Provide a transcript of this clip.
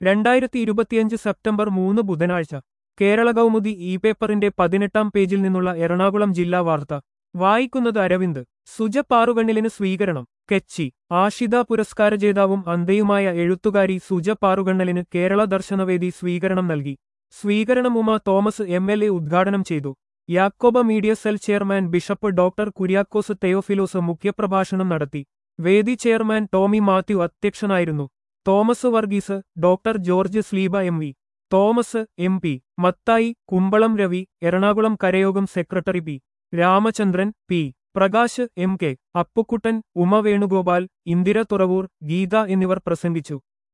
രണ്ടായിരത്തി ഇരുപത്തിയഞ്ച് സെപ്റ്റംബർ മൂന്ന് ബുധനാഴ്ച കേരള കൗമുദി ഇ പേപ്പറിന്റെ പതിനെട്ടാം പേജിൽ നിന്നുള്ള എറണാകുളം ജില്ലാ വാർത്ത വായിക്കുന്നത് അരവിന്ദ് സുജ പാറുകണ്ണിലിന് സ്വീകരണം കെച്ചി ആഷിത പുരസ്കാര ജേതാവും അന്തയുമായ എഴുത്തുകാരി സുജ പാറുകണ്ണലിന് കേരള ദർശനവേദി സ്വീകരണം നൽകി സ്വീകരണം Uma Thomas M L A ഉദ്ഘാടനം ചെയ്തു Yakoba media cell chairman bishop doctor Kuriakose Theophilose മുഖ്യപ്രഭാഷണം നടത്തി വേദി ചെയർമാൻ ടോമി മാത്യു അധ്യക്ഷനായിരുന്നു Thomas Varghese doctor George Sleeba M V Thomas M P Mathai Kumbalam Ravi Ernakulam Karayogam secretary P Ramachandran P Prakash M K Appukuttan Uma Venugopal Indira Thuravoor Geetha എന്നിവർ പ്രസംഗിച്ചു